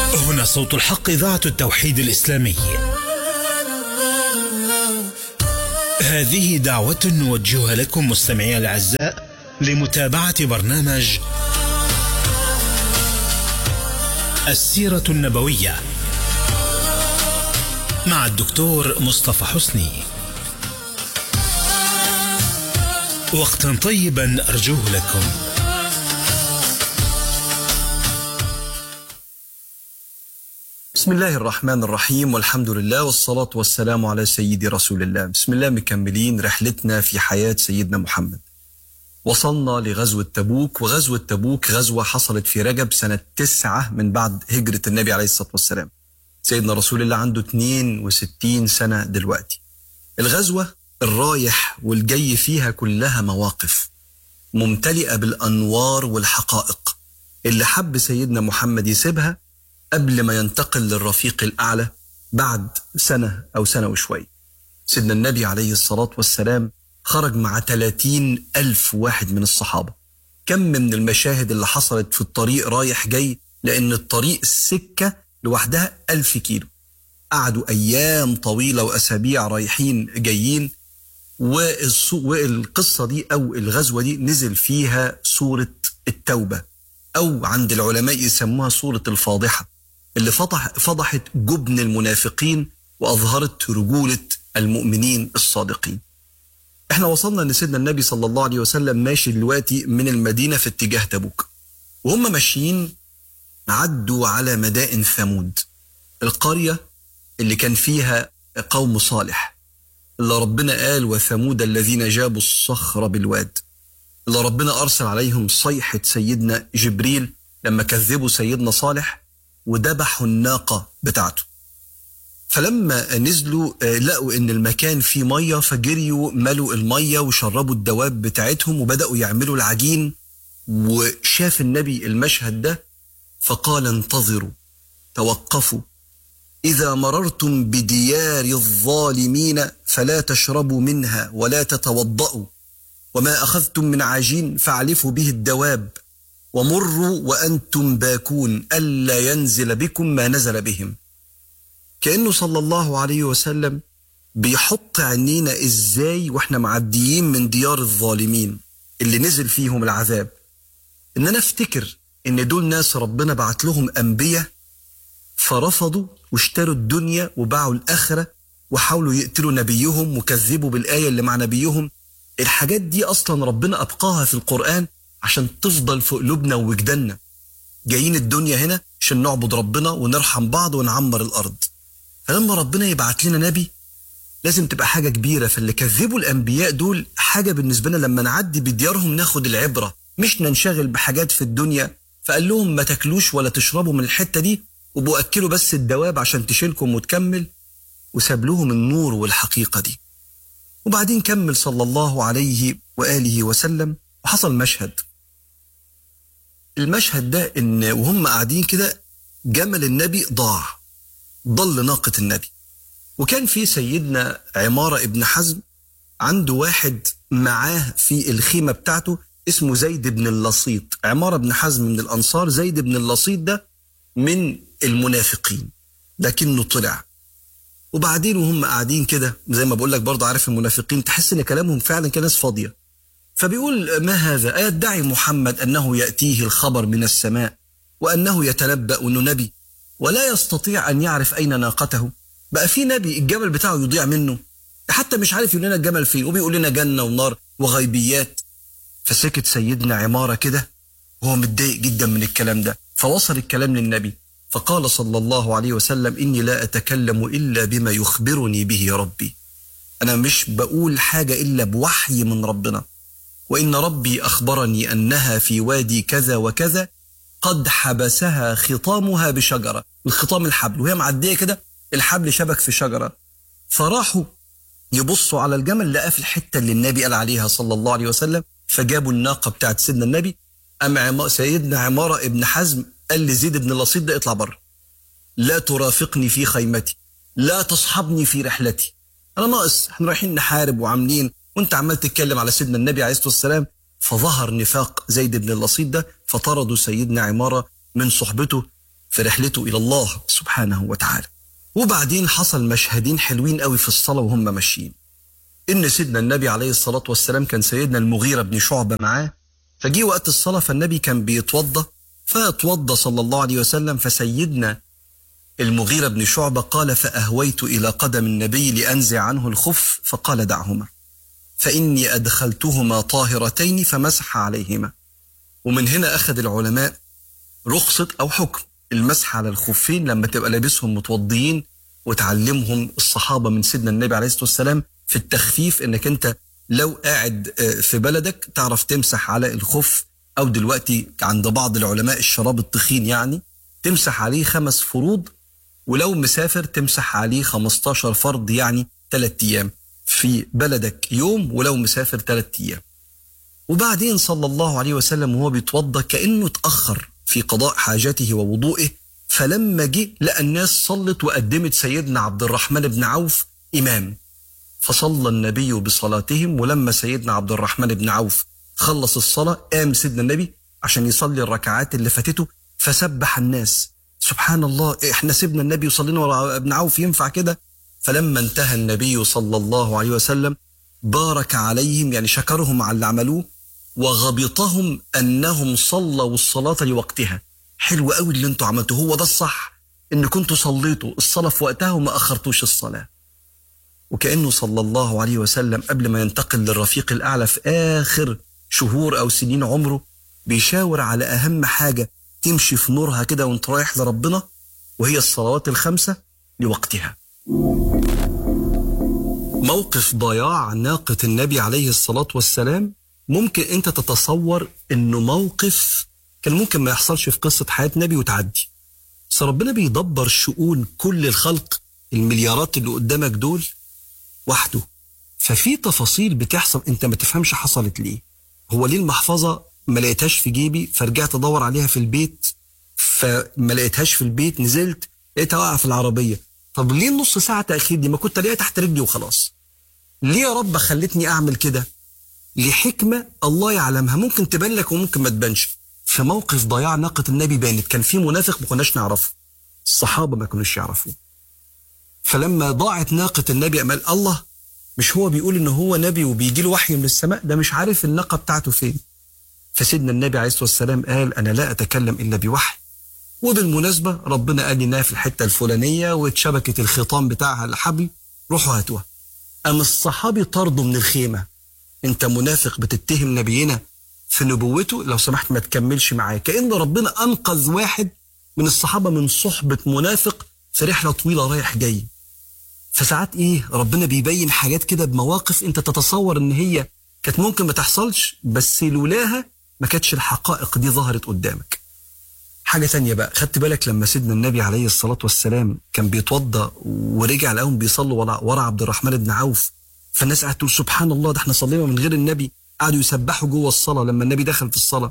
هنا صوت الحق إذاعة التوحيد الإسلامي هذه دعوة نوجهها لكم مستمعي الأعزاء لمتابعة برنامج السيرة النبوية مع الدكتور مصطفى حسني وقتا طيبا أرجوه لكم بسم الله الرحمن الرحيم والحمد لله والصلاة والسلام على سيدي رسول الله بسم الله مكملين رحلتنا في حياة سيدنا محمد وصلنا لغزوة تبوك وغزوة تبوك غزوة حصلت في رجب سنة تسعة من بعد هجرة النبي عليه الصلاة والسلام سيدنا رسول الله عنده 62 سنة دلوقتي الغزوة الرايح والجاي فيها كلها مواقف ممتلئة بالأنوار والحقائق اللي حب سيدنا محمد يسيبها قبل ما ينتقل للرفيق الأعلى بعد سنة أو سنة وشوي سيدنا النبي عليه الصلاة والسلام خرج مع 30 ألف واحد من الصحابة كم من المشاهد اللي حصلت في الطريق رايح جاي لأن الطريق السكة لوحدها ألف كيلو قعدوا أيام طويلة وأسابيع رايحين جايين والقصة دي أو الغزوة دي نزل فيها سورة التوبة أو عند العلماء يسموها سورة الفاضحة اللي فضح فضحت جبن المنافقين وأظهرت رجولة المؤمنين الصادقين احنا وصلنا ان سيدنا النبي صلى الله عليه وسلم ماشي دلوقتي من المدينة في اتجاه تبوك وهم ماشيين عدوا على مدائن ثمود القرية اللي كان فيها قوم صالح اللي ربنا قال وثمود الذين جابوا الصخر بالواد اللي ربنا أرسل عليهم صيحة سيدنا جبريل لما كذبوا سيدنا صالح وذبحوا الناقة بتاعته فلما نزلوا لقوا ان المكان فيه ميه فجريوا ملوا الميه وشربوا الدواب بتاعتهم وبداوا يعملوا العجين وشاف النبي المشهد ده فقال انتظروا توقفوا اذا مررتم بديار الظالمين فلا تشربوا منها ولا تتوضأوا وما اخذتم من عجين فاعلفوا به الدواب ومروا وانتم باكون الا ينزل بكم ما نزل بهم كانه صلى الله عليه وسلم بيحط عينينا ازاي واحنا معديين من ديار الظالمين اللي نزل فيهم العذاب ان انا افتكر ان دول ناس ربنا بعت لهم انبياء فرفضوا واشتروا الدنيا وباعوا الاخره وحاولوا يقتلوا نبيهم وكذبوا بالايه اللي مع نبيهم الحاجات دي اصلا ربنا ابقاها في القران عشان تفضل في قلوبنا ووجداننا جايين الدنيا هنا عشان نعبد ربنا ونرحم بعض ونعمر الارض فلما ربنا يبعت لنا نبي لازم تبقى حاجة كبيرة فاللي كذبوا الأنبياء دول حاجة بالنسبة لنا لما نعدي بديارهم ناخد العبرة مش ننشغل بحاجات في الدنيا فقال لهم ما تاكلوش ولا تشربوا من الحتة دي وبأكلوا بس الدواب عشان تشيلكم وتكمل وساب لهم النور والحقيقة دي وبعدين كمل صلى الله عليه وآله وسلم وحصل مشهد المشهد ده ان وهم قاعدين كده جمل النبي ضاع ضل ناقة النبي وكان في سيدنا عمارة ابن حزم عنده واحد معاه في الخيمة بتاعته اسمه زيد بن اللصيط عمارة بن حزم من الأنصار زيد بن اللصيط ده من المنافقين لكنه طلع وبعدين وهم قاعدين كده زي ما بقول لك برضه عارف المنافقين تحس ان كلامهم فعلا كناس فاضيه فبيقول ما هذا أيدعي محمد أنه يأتيه الخبر من السماء وأنه يتنبأ أنه نبي ولا يستطيع أن يعرف أين ناقته بقى في نبي الجمل بتاعه يضيع منه حتى مش عارف يقول لنا الجمل فين وبيقول لنا جنة ونار وغيبيات فسكت سيدنا عمارة كده وهو متضايق جدا من الكلام ده فوصل الكلام للنبي فقال صلى الله عليه وسلم إني لا أتكلم إلا بما يخبرني به ربي أنا مش بقول حاجة إلا بوحي من ربنا وإن ربي أخبرني أنها في وادي كذا وكذا قد حبسها خطامها بشجرة الخطام الحبل وهي معدية كده الحبل شبك في شجرة فراحوا يبصوا على الجمل لقاه في الحتة اللي النبي قال عليها صلى الله عليه وسلم فجابوا الناقة بتاعت سيدنا النبي أم عم... سيدنا عمارة ابن حزم قال لزيد بن لصيد ده اطلع بره لا ترافقني في خيمتي لا تصحبني في رحلتي أنا ناقص احنا رايحين نحارب وعاملين وانت عمال تتكلم على سيدنا النبي عليه الصلاة والسلام فظهر نفاق زيد بن اللصيد ده فطردوا سيدنا عمارة من صحبته في رحلته إلى الله سبحانه وتعالى وبعدين حصل مشهدين حلوين قوي في الصلاة وهم ماشيين إن سيدنا النبي عليه الصلاة والسلام كان سيدنا المغيرة بن شعبة معاه فجي وقت الصلاة فالنبي كان بيتوضى فاتوضى صلى الله عليه وسلم فسيدنا المغيرة بن شعبة قال فأهويت إلى قدم النبي لأنزع عنه الخف فقال دعهما فإني أدخلتهما طاهرتين فمسح عليهما ومن هنا أخذ العلماء رخصة أو حكم المسح على الخفين لما تبقى لابسهم متوضيين وتعلمهم الصحابة من سيدنا النبي عليه الصلاة والسلام في التخفيف انك انت لو قاعد في بلدك تعرف تمسح على الخف او دلوقتي عند بعض العلماء الشراب التخين يعني تمسح عليه خمس فروض ولو مسافر تمسح عليه 15 فرض يعني ثلاث ايام في بلدك يوم ولو مسافر ثلاث ايام وبعدين صلى الله عليه وسلم وهو بيتوضا كانه اتاخر في قضاء حاجته ووضوئه فلما جه لقى الناس صلت وقدمت سيدنا عبد الرحمن بن عوف امام فصلى النبي بصلاتهم ولما سيدنا عبد الرحمن بن عوف خلص الصلاة قام سيدنا النبي عشان يصلي الركعات اللي فاتته فسبح الناس سبحان الله احنا سيبنا النبي وصلينا ورا ابن عوف ينفع كده فلما انتهى النبي صلى الله عليه وسلم بارك عليهم يعني شكرهم على اللي عملوه وغبطهم انهم صلوا الصلاه لوقتها حلو قوي اللي انتوا عملتوه هو ده الصح ان كنتوا صليتوا الصلاه في وقتها وما اخرتوش الصلاه وكانه صلى الله عليه وسلم قبل ما ينتقل للرفيق الاعلى في اخر شهور او سنين عمره بيشاور على اهم حاجه تمشي في نورها كده وانت رايح لربنا وهي الصلوات الخمسه لوقتها. موقف ضياع ناقه النبي عليه الصلاه والسلام ممكن انت تتصور انه موقف كان ممكن ما يحصلش في قصه حياه نبي وتعدي. بس ربنا بيدبر شؤون كل الخلق المليارات اللي قدامك دول وحده ففي تفاصيل بتحصل انت ما تفهمش حصلت ليه هو ليه المحفظه ما لقيتهاش في جيبي فرجعت ادور عليها في البيت فما لقيتهاش في البيت نزلت لقيتها واقعه في العربيه طب ليه النص ساعه تاخير دي ما كنت الاقيها تحت رجلي وخلاص ليه يا رب خلتني اعمل كده لحكمه الله يعلمها ممكن تبان لك وممكن ما تبانش في موقف ضياع ناقه النبي بانت كان في منافق ما كناش نعرفه الصحابه ما كانوش يعرفوه فلما ضاعت ناقة النبي أمال الله مش هو بيقول إن هو نبي وبيجي له وحي من السماء ده مش عارف الناقة بتاعته فين فسيدنا النبي عليه الصلاة والسلام قال أنا لا أتكلم إلا بوحي وبالمناسبة ربنا قال لي إنها في الحتة الفلانية واتشبكت الخيطان بتاعها الحبل روحوا هاتوها أم الصحابي طردوا من الخيمة أنت منافق بتتهم نبينا في نبوته لو سمحت ما تكملش معاه كأن ربنا أنقذ واحد من الصحابة من صحبة منافق في رحلة طويلة رايح جاي فساعات ايه ربنا بيبين حاجات كده بمواقف انت تتصور ان هي كانت ممكن ما تحصلش بس لولاها ما كانتش الحقائق دي ظهرت قدامك حاجة تانية بقى خدت بالك لما سيدنا النبي عليه الصلاة والسلام كان بيتوضى ورجع لقاهم بيصلوا ورا, ورا عبد الرحمن بن عوف فالناس قاعدة تقول سبحان الله ده احنا صلينا من غير النبي قعدوا يسبحوا جوه الصلاة لما النبي دخل في الصلاة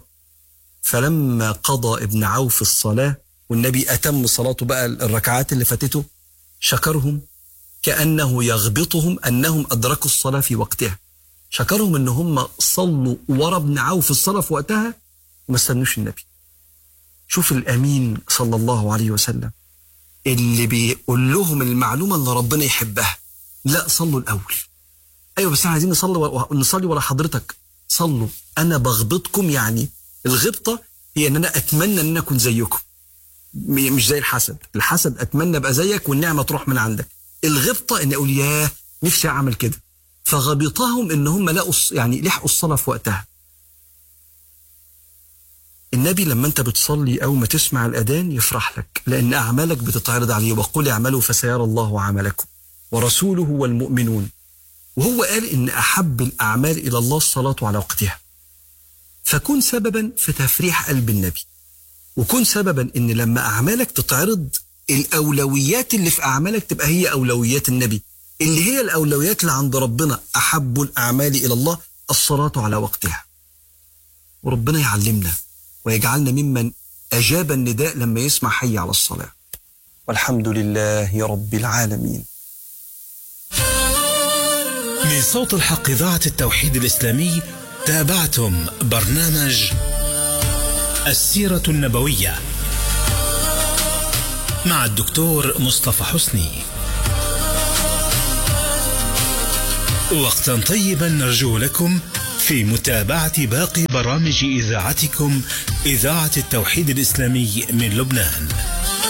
فلما قضى ابن عوف الصلاة والنبي أتم صلاته بقى الركعات اللي فاتته شكرهم كأنه يغبطهم أنهم أدركوا الصلاة في وقتها شكرهم أن هم صلوا ورا ابن عوف الصلاة في وقتها وما استنوش النبي شوف الأمين صلى الله عليه وسلم اللي بيقول لهم المعلومة اللي ربنا يحبها لا صلوا الأول أيوة بس احنا عايزين نصلي ورا نصلي ورا حضرتك صلوا أنا بغبطكم يعني الغبطة هي أن أنا أتمنى أن أنا أكون زيكم مش زي الحسد الحسد أتمنى أبقى زيك والنعمة تروح من عندك الغبطة ان اقول ياه نفسي اعمل كده فغبطهم ان هم لقوا يعني لحقوا الصلاة في وقتها النبي لما انت بتصلي او ما تسمع الاذان يفرح لك لان اعمالك بتتعرض عليه وقل اعملوا فسيرى الله عملكم ورسوله والمؤمنون وهو قال ان احب الاعمال الى الله الصلاة على وقتها فكن سببا في تفريح قلب النبي وكن سببا ان لما اعمالك تتعرض الأولويات اللي في أعمالك تبقى هي أولويات النبي اللي هي الأولويات اللي عند ربنا أحب الأعمال إلى الله الصلاة على وقتها وربنا يعلمنا ويجعلنا ممن أجاب النداء لما يسمع حي على الصلاة والحمد لله رب العالمين من صوت الحق إذاعة التوحيد الإسلامي تابعتم برنامج السيرة النبوية مع الدكتور مصطفى حسني وقتا طيبا نرجو لكم في متابعة باقي برامج إذاعتكم إذاعة التوحيد الإسلامي من لبنان